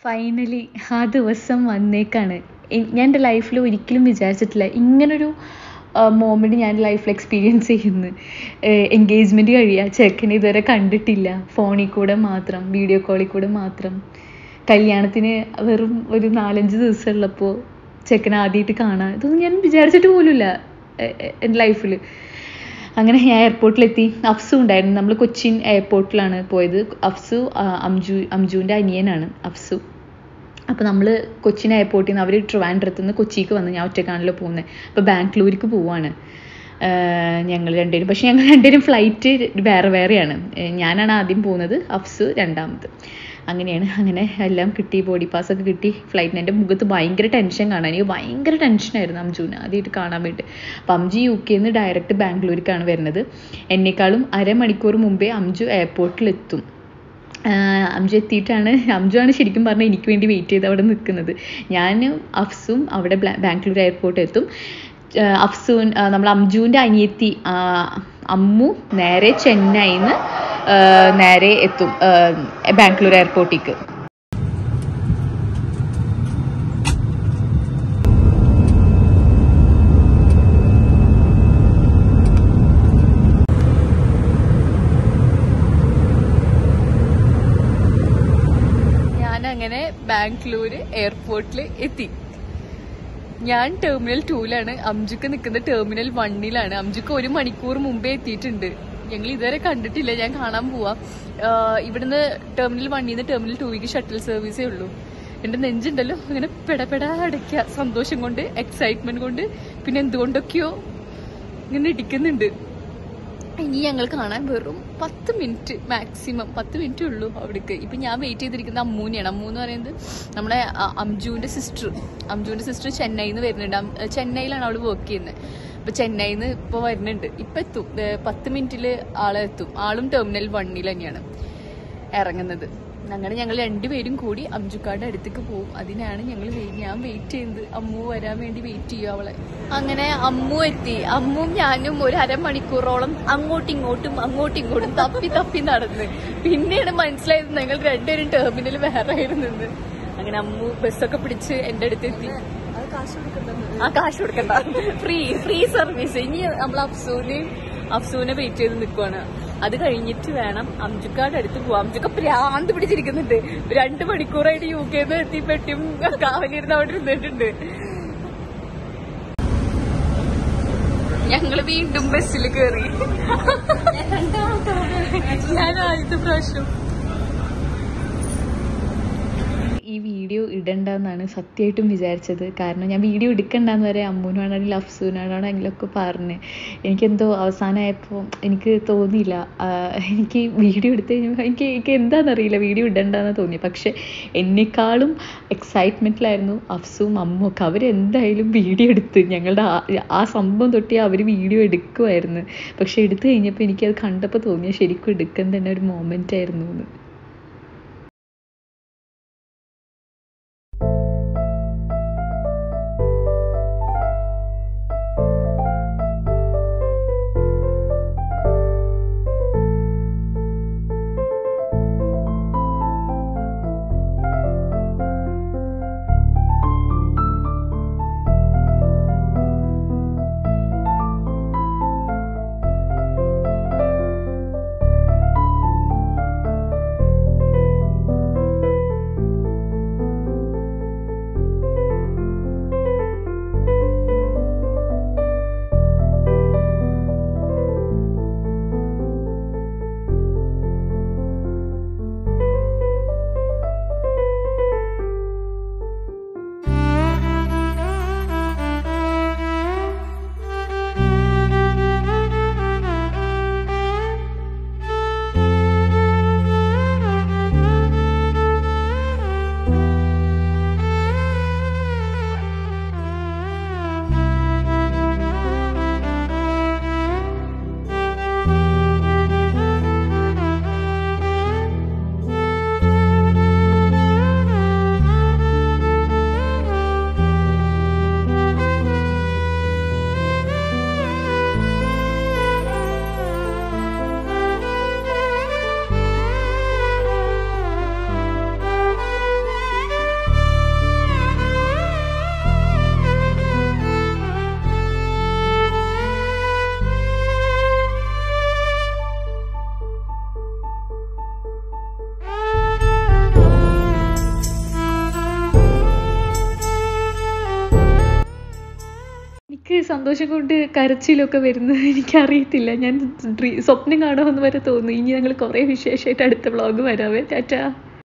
finally ആ ദിവസം വന്നേക്കാണ് A- ഞാൻ എൻ്റെ ലൈഫിൽ ഒരിക്കലും വിചാരിച്ചിട്ടില്ല ഇങ്ങനൊരു മോമെൻറ്റ് ഞാൻ ലൈഫിൽ എക്സ്പീരിയൻസ് ചെയ്യുന്നു എൻഗേജ്മെൻറ്റ് കഴിയുക ചെക്കനെ ഇതുവരെ കണ്ടിട്ടില്ല ഫോണിൽ കൂടെ മാത്രം വീഡിയോ കോളിൽ കൂടെ മാത്രം കല്യാണത്തിന് വെറും ഒരു നാലഞ്ച് ദിവസം ഉള്ളപ്പോൾ ചെക്കനെ ആദ്യമായിട്ട് കാണാൻ ഇതൊന്നും ഞാൻ വിചാരിച്ചിട്ട് പോലുമില്ല എ- എ- എൻ്റെ ലൈഫിൽ അങ്ങനെ ഞാൻ എയർപോർട്ടിലെത്തി അഫ്സു ഉണ്ടായിരുന്നു നമ്മൾ കൊച്ചിൻ എയർപോർട്ടിലാണ് പോയത് അഫ്സു ആ, അംജു അംജുവിൻ്റെ അനിയനാണ് അഫ്സു അപ്പോൾ നമ്മൾ കൊച്ചിൻ എയർപോർട്ടിൽ നിന്ന് അവർ ട്രിവാൻഡ്രത്ത് നിന്ന് കൊച്ചിക്ക് വന്ന് ഞാൻ ഒറ്റക്കാണല്ലോ പോകുന്നത് അപ്പോൾ ബാംഗ്ലൂർക്ക് പോവാണ് ഞങ്ങൾ രണ്ടുപേരും പക്ഷേ ഞങ്ങൾ രണ്ടുപേരും ഫ്ലൈറ്റ് വേറെ വേറെയാണ് ഏഹ് ഞാനാണ് ആദ്യം പോകുന്നത് അഫ്സു രണ്ടാമത് അങ്ങനെയാണ് അങ്ങനെ എല്ലാം കിട്ടി ബോഡി പാസ് ഒക്കെ കിട്ടി ഫ്ലൈറ്റിന് എൻ്റെ മുഖത്ത് ഭയങ്കര ടെൻഷൻ കാണാൻ എനിക്ക് ഭയങ്കര ടെൻഷനായിരുന്നു അംജുവിനെ ആദ്യമായിട്ട് കാണാൻ വേണ്ടി അപ്പം അംജു യു കെന്ന് ഡയറക്റ്റ് ബാംഗ്ലൂരിലേക്കാണ് വരുന്നത് എന്നെക്കാളും അരമണിക്കൂർ മുമ്പേ അംജു എയർപോർട്ടിലെത്തും ആഹ് അംജു എത്തിയിട്ടാണ് അംജു ആണ് ശരിക്കും പറഞ്ഞാൽ എനിക്ക് വേണ്ടി വെയിറ്റ് ചെയ്ത് അവിടെ നിൽക്കുന്നത് ഞാനും അഫ്സും അവിടെ ബ്ലാ- ബാംഗ്ലൂർ എയർപോർട്ടിൽ എത്തും ആഹ് അഫ്സൂൻ ആഹ് നമ്മൾ അംജുവിൻ്റെ അനിയത്തി ആഹ് അമ്മു നേരെ ചെന്നൈന്ന് ആഹ് നേരെ എത്തും ആഹ് ബാംഗ്ലൂർ എയർപോർട്ടിലേക്ക് ഞാൻ അങ്ങനെ ബാംഗ്ലൂർ എയർപോർട്ടിൽ എത്തി ഞാൻ ടെർമിനൽ ടൂലാണ് അംജുക്ക് നിൽക്കുന്ന ടെർമിനൽ വണ്ണിലാണ് അംജുക്ക് ഒരു മണിക്കൂർ മുമ്പേ എത്തിയിട്ടുണ്ട് ഞങ്ങൾ ഇതുവരെ കണ്ടിട്ടില്ല ഞാൻ കാണാൻ പോവാ ആഹ് ഇവിടുന്ന് ടെർമിനൽ വണ്ണിൽ നിന്ന് ടെർമിനൽ ടൂവിക്ക് ഷട്ടിൽ സർവീസേ ഉള്ളൂ എന്റെ നെഞ്ചുണ്ടല്ലോ ഇങ്ങനെ പെടപെടാ അടയ്ക്ക സന്തോഷം കൊണ്ട് എക്സൈറ്റ്മെന്റ് കൊണ്ട് പിന്നെ എന്തുകൊണ്ടൊക്കെയോ ഇങ്ങനെ ഇടിക്കുന്നുണ്ട് ഇനി ഞങ്ങൾ കാണാൻ വെറും പത്ത് മിനിറ്റ് മാക്സിമം പത്ത് മിനിറ്റ് ഉള്ളൂ അവിടേക്ക് ഇപ്പൊ ഞാൻ വെയിറ്റ് ചെയ്തിരിക്കുന്ന അമ്മൂനെയാണ് അമ്മു എന്ന് പറയുന്നത് നമ്മുടെ അ- അംജുവിന്റെ സിസ്റ്റർ അംജുവിന്റെ സിസ്റ്റർ ചെന്നൈയിൽ നിന്ന് വരുന്നുണ്ട് അം- ചെന്നൈയിലാണ് അവള് വർക്ക് ചെയ്യുന്നത് അപ്പൊ ചെന്നൈയിൽ നിന്ന് ഇപ്പൊ വരുന്നുണ്ട് ഇപ്പൊ എത്തും ഏ, പത്ത് മിനിറ്റില് ആളെ എത്തും ആളും ടെർമിനൽ വണ്ണിൽ തന്നെയാണ് ഇറങ്ങുന്നത് അങ്ങനെ ഞങ്ങൾ രണ്ടുപേരും കൂടി അംജുക്കാരുടെ അടുത്തേക്ക് പോകും അതിനാണ് ഞങ്ങൾ ഞാൻ വെയിറ്റ് ചെയ്യുന്നത് അമ്മു വരാൻ വേണ്ടി വെയിറ്റ് ചെയ്യും അവളെ അങ്ങനെ അമ്മു എത്തി അമ്മും ഞാനും ഒരു അരമണിക്കൂറോളം അങ്ങോട്ടും ഇങ്ങോട്ടും അങ്ങോട്ടും ഇങ്ങോട്ടും തപ്പി തപ്പി നടന്ന് പിന്നെയാണ് മനസ്സിലായത് ഞങ്ങൾ രണ്ടുപേരും ടെർമിനൽ വേറെ ആയിരുന്നെന്ന് അങ്ങനെ അമ്മു ബസ്സൊക്കെ പിടിച്ച് എന്റെ അടുത്തെത്തി ആ കാശ് കൊടുക്കണ്ട ഫ്രീ ഫ്രീ സർവീസ് ഇനി നമ്മൾ അഫ്സൂനെയും അഫ്സൂനെ വെയിറ്റ് ചെയ്ത് നിൽക്കുവാണ് അത് കഴിഞ്ഞിട്ട് വേണം അംജുക്കാട് അടുത്ത് പോവാം അംജുക്ക പ്രാന്ത് പിടിച്ചിരിക്കുന്നുണ്ട് രണ്ട് മണിക്കൂറായിട്ട് യു കെന്ന് എത്തിപ്പെട്ടിയും കാവലിരുന്ന് അവിടെ ഇരുന്നിട്ടുണ്ട് ഞങ്ങള് വീണ്ടും ബസ്സിൽ കയറി ഞാൻ ആദ്യത്തെ പ്രാവശ്യം ഈ വീഡിയോ ഇടണ്ടെന്നാണ് സത്യമായിട്ടും വിചാരിച്ചത് കാരണം ഞാൻ വീഡിയോ എടുക്കണ്ടെന്ന് വരെ അമ്മൂനാണെങ്കിലും അഫ്സൂനാണെങ്കിലും ഒക്കെ പറഞ്ഞ് എനിക്കെന്തോ അവസാനമായപ്പോൾ എനിക്ക് തോന്നിയില്ല ആഹ് എനിക്ക് വീഡിയോ എടുത്ത് കഴിഞ്ഞപ്പോൾ എനിക്ക് എനിക്ക് എന്താണെന്നറിയില്ല വീഡിയോ ഇടണ്ടെന്ന് തോന്നി പക്ഷെ എന്നെക്കാളും എക്സൈറ്റ്മെൻറ്റിലായിരുന്നു അഫ്സും അമ്മും ഒക്കെ അവരെന്തായാലും വീഡിയോ എടുത്ത് ഞങ്ങളുടെ ആ- ആ സംഭവം തൊട്ടേ അവർ വീഡിയോ എടുക്കുമായിരുന്നു പക്ഷെ എടുത്തു കഴിഞ്ഞപ്പോൾ എനിക്കത് കണ്ടപ്പോൾ തോന്നിയ ശരിക്കും എടുക്കാൻ തന്നെ ഒരു മൊമെൻ്റ് ആയിരുന്നു എന്ന് സന്തോഷം കൊണ്ട് കരച്ചിലൊക്കെ വരുന്നത് എനിക്കറിയത്തില്ല ഞാൻ ഡ്രീ സ്വപ്നം കാണുമെന്ന് വരെ തോന്നുന്നു ഇനി ഞങ്ങൾ കുറേ വിശേഷമായിട്ട് അടുത്ത വ്ളോഗ് വരാവേ ടാറ്റാ